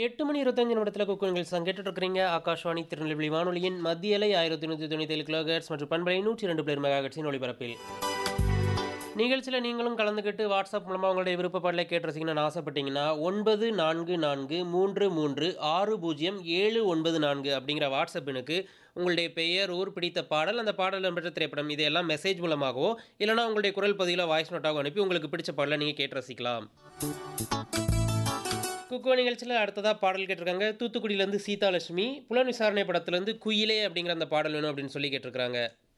எட்டு மணி இருபத்தஞ்சு நிமிடத்தில் குக்கு நிகழ்ச்சி தான் கேட்டுட்டு இருக்கிறீங்க ஆகாஷ்வாணி திருநெல்வேலி வானொலியின் மத்திய அலை ஆயிரத்தி நூற்றி தொண்ணூற்றி ஏழு கிலோஹெர்ட்ஸ் மற்றும் பண்பலை நூற்றி ரெண்டு பிளேர் மெகாஹெட்ஸின் ஒளிபரப்பில் நிகழ்ச்சியில் நீங்களும் கலந்துக்கிட்டு வாட்ஸ்அப் மூலமாக உங்களுடைய விருப்பப்பாடலை கேட்டு ரசிக்கணும்னு ஆசைப்பட்டீங்கன்னா ஒன்பது நான்கு நான்கு மூன்று மூன்று ஆறு பூஜ்ஜியம் ஏழு ஒன்பது நான்கு அப்படிங்கிற வாட்ஸ்அப் எண்ணுக்கு உங்களுடைய பெயர் ஊர் பிடித்த பாடல் அந்த பாடல் இடம்பெற்ற திரைப்படம் இதையெல்லாம் மெசேஜ் மூலமாகவோ இல்லைனா உங்களுடைய குரல் பதிவில் வாய்ஸ் நோட்டாக அனுப்பி உங்களுக்கு பிடிச்ச பாடலை நீங்கள் கேட்டு ரசிக்கலாம் குக்கோ நிகழ்ச்சியில் அடுத்ததாக பாடல் கேட்டிருக்காங்க தூத்துக்குடியிலேருந்து சீதாலட்சுமி புலன் விசாரணை படத்துலேருந்து குயிலே அப்படிங்கிற அந்த பாடல் வேணும் அப்படின்னு சொல்லி கேட்டிருக்காங்க